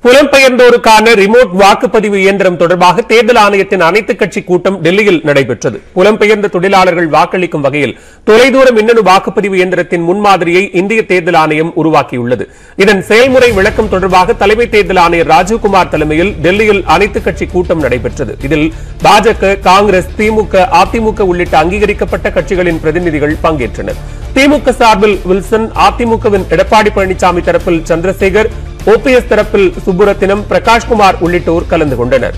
புலம்பெயர்ந்தோருக்கான remote வாக்குப்பதிவு இயந்திரம் தொடர்பாக தேர்தல் ஆணையத்தின் அனைத்துக் கட்சி கூட்டம் டெல்லியில் நடைபெற்றது புலம்பெயர்ந்த தொழிலாளர்கள் வாக்களிக்கும் வகையில் தொலைதூர மின்னணு வாக்குப்பதிவு இயந்திரத்தின் முன்மாதிரியை இந்திய தேர்தல் ஆணையம் உருவாக்கியுள்ளது இதன் செயல்முறை விளக்கம் தொடர்பாக தலைமை தேர்தல் ஆணையர் ராஜீவ்குமார் தலைமையில் டெல்லியில் அனைத்துக் கட்சி கூட்டம் நடைபெற்றது இதில் பாஜக காங்கிரஸ் திமுக அதிமுக உள்ளிட்ட அங்கீகரிக்கப்பட்ட கட்சிகளின் பிரதிநிதிகள் பங்கேற்றனர் திமுக சார்பில் வில்சன் அதிமுகவின் எடப்பாடி பழனிசாமி தரப்பில் சந்திரசேகர் ஓபிஎஸ் தரப்பில் சுப்புரத்தினம் பிரகாஷ்குமார் உள்ளிட்டோர் கலந்து கொண்டனர்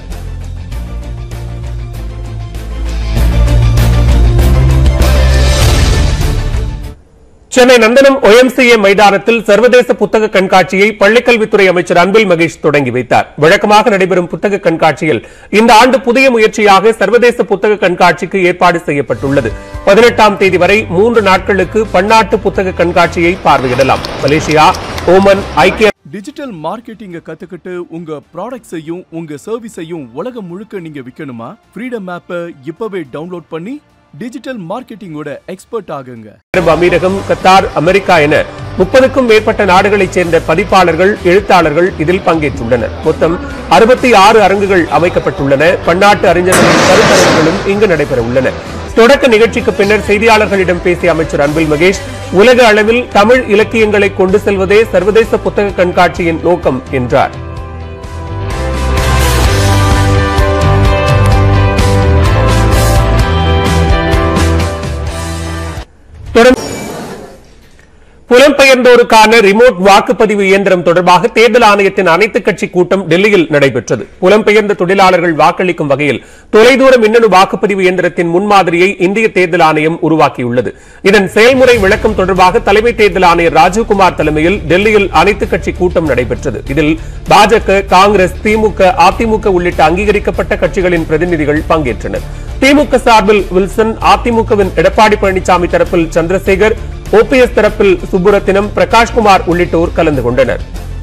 சென்னை நந்தனம் ஒய்எம்சிஏ மைதானத்தில் சர்வதேச புத்தக கண்காட்சியை பள்ளிக்கல்வித்துறை அமைச்சர் அன்பில் மகேஷ் தொடங்கி வைத்தார் வழக்கமாக நடைபெறும் புத்தக கண்காட்சியில் இந்த ஆண்டு புதிய முயற்சியாக சர்வதேச புத்தக கண்காட்சிக்கு ஏற்பாடு செய்யப்பட்டுள்ளது பதினெட்டாம் தேதி வரை மூன்று நாட்களுக்கு பன்னாட்டு புத்தக கண்காட்சியை பார்வையிடலாம் மலேசியா ஓமன் ஐக்கிய டிஜிட்டல் மார்க்கெட்டிங்க கத்துக்கிட்டு உங்க ப்ராடக்ட்ஸையும் உங்க சர்வீஸையும் உலகம் முழுக்க நீங்க விற்கணுமா ஃப்ரீடம் ஆப்பை இப்பவே டவுன்லோட் பண்ணி டிஜிட்டல் மார்க்கெட்டிங்கோட எக்ஸ்பர்ட் ஆகுங்க அரபு அமீரகம் கத்தார் அமெரிக்கா என முப்பதுக்கும் மேற்பட்ட நாடுகளைச் சேர்ந்த பதிப்பாளர்கள் எழுத்தாளர்கள் இதில் பங்கேற்றுள்ளனர் மொத்தம் அறுபத்தி ஆறு அரங்குகள் அமைக்கப்பட்டுள்ளன பன்னாட்டு அறிஞர்களின் கருத்தரங்குகளும் இங்கு நடைபெற உள்ளன தொடக்க நிகழ்ச்சிக்கு பின்னர் செய்தியாளர்களிடம் பேசிய அமைச்சர் அன்பில் மகேஷ் உலக அளவில் தமிழ் இலக்கியங்களை கொண்டு செல்வதே சர்வதேச புத்தக கண்காட்சியின் நோக்கம் என்றார் தொடர்ந்து புலம்பெயர்ந்தோருக்கான ரிமோட் வாக்குப்பதிவு இயந்திரம் தொடர்பாக தேர்தல் ஆணையத்தின் அனைத்துக் கட்சி கூட்டம் டெல்லியில் நடைபெற்றது புலம்பெயர்ந்த தொழிலாளர்கள் வாக்களிக்கும் வகையில் தொலைதூர மின்னணு வாக்குப்பதிவு இயந்திரத்தின் முன்மாதிரியை இந்திய தேர்தல் ஆணையம் உருவாக்கியுள்ளது இதன் செயல்முறை விளக்கம் தொடர்பாக தலைமை தேர்தல் ஆணையர் ராஜீவ்குமார் தலைமையில் டெல்லியில் அனைத்துக் கட்சி கூட்டம் நடைபெற்றது இதில் பாஜக காங்கிரஸ் திமுக அதிமுக உள்ளிட்ட அங்கீகரிக்கப்பட்ட கட்சிகளின் பிரதிநிதிகள் பங்கேற்றனர் திமுக சார்பில் வில்சன் அதிமுகவின் எடப்பாடி பழனிசாமி தரப்பில் சந்திரசேகர் ஓபிஎஸ் தரப்பில் சுப்புரத்தினம் பிரகாஷ்குமார் உள்ளிட்டோர் கலந்து கொண்டனர்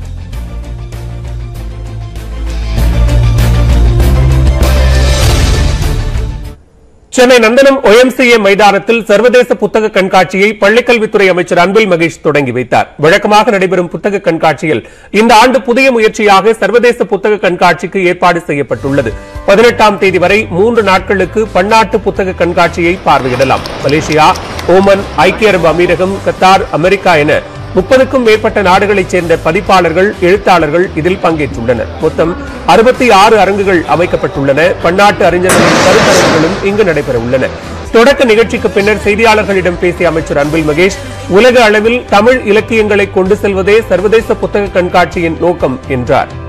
சென்னை நந்தனம் ஒய்எம்சிஏ மைதானத்தில் சர்வதேச புத்தக கண்காட்சியை பள்ளிக்கல்வித்துறை அமைச்சர் அன்பில் மகேஷ் தொடங்கி வைத்தார் வழக்கமாக நடைபெறும் புத்தக கண்காட்சியில் இந்த ஆண்டு புதிய முயற்சியாக சர்வதேச புத்தக கண்காட்சிக்கு ஏற்பாடு செய்யப்பட்டுள்ளது பதினெட்டாம் தேதி வரை மூன்று நாட்களுக்கு பன்னாட்டு புத்தக கண்காட்சியை பார்வையிடலாம் மலேசியா ஓமன் ஐக்கிய அரபு அமீரகம் கத்தார் அமெரிக்கா என முப்பதுக்கும் மேற்பட்ட நாடுகளைச் சேர்ந்த பதிப்பாளர்கள் எழுத்தாளர்கள் இதில் பங்கேற்றுள்ளனர் மொத்தம் அறுபத்தி ஆறு அரங்குகள் அமைக்கப்பட்டுள்ளன பன்னாட்டு அறிஞர்களின் கருத்தரங்குகளும் இங்கு நடைபெற உள்ளன தொடக்க நிகழ்ச்சிக்கு பின்னர் செய்தியாளர்களிடம் பேசிய அமைச்சர் அன்பில் மகேஷ் உலக அளவில் தமிழ் இலக்கியங்களை கொண்டு செல்வதே சர்வதேச புத்தக கண்காட்சியின் நோக்கம் என்றார்